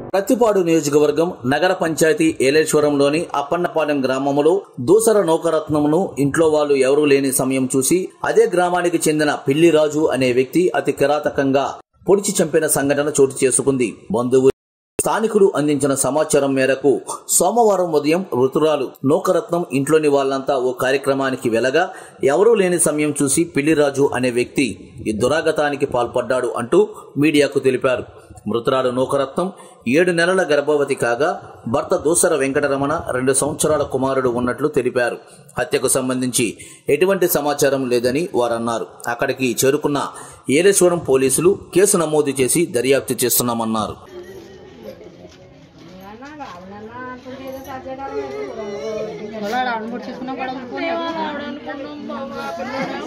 ప్రత్తిపాడు నియోజకవర్గం నగర పంచాయతీ ఏలేశ్వరంలోని అప్పన్నపాలెం గ్రామంలో దూసర నౌకరత్నంను ఇంట్లో వాళ్ళు ఎవరూ లేని సమయం చూసి అదే గ్రామానికి చెందిన పిల్లిరాజు అనే వ్యక్తి అతి కిరాతకంగా పొడిచి చంపిన సంఘటన చోటు చేసుకుంది బంధువు స్థానికులు అందించిన సమాచారం మేరకు సోమవారం ఉదయం మృతురాలు నూకరత్నం ఇంట్లోని వాళ్ళంతా ఓ కార్యక్రమానికి వెళ్లగా ఎవరూ లేని సమయం చూసి పిల్లిరాజు అనే వ్యక్తి ఈ దురాగతానికి పాల్పడ్డాడు అంటూ మీడియాకు తెలిపారు మృతురాలు నూకరత్నం ఏడు నెలల గర్భవతి కాగా భర్త దూసర వెంకటరమణ రెండు సంవత్సరాల కుమారుడు ఉన్నట్లు తెలిపారు హత్యకు సంబంధించి ఎటువంటి సమాచారం లేదని వారన్నారు అక్కడికి చేరుకున్న ఏలేశ్వరం పోలీసులు కేసు నమోదు చేసి దర్యాప్తు చేస్తున్నామన్నారు పొలాడు ఆడముడు చేసుకున్నాం కూడా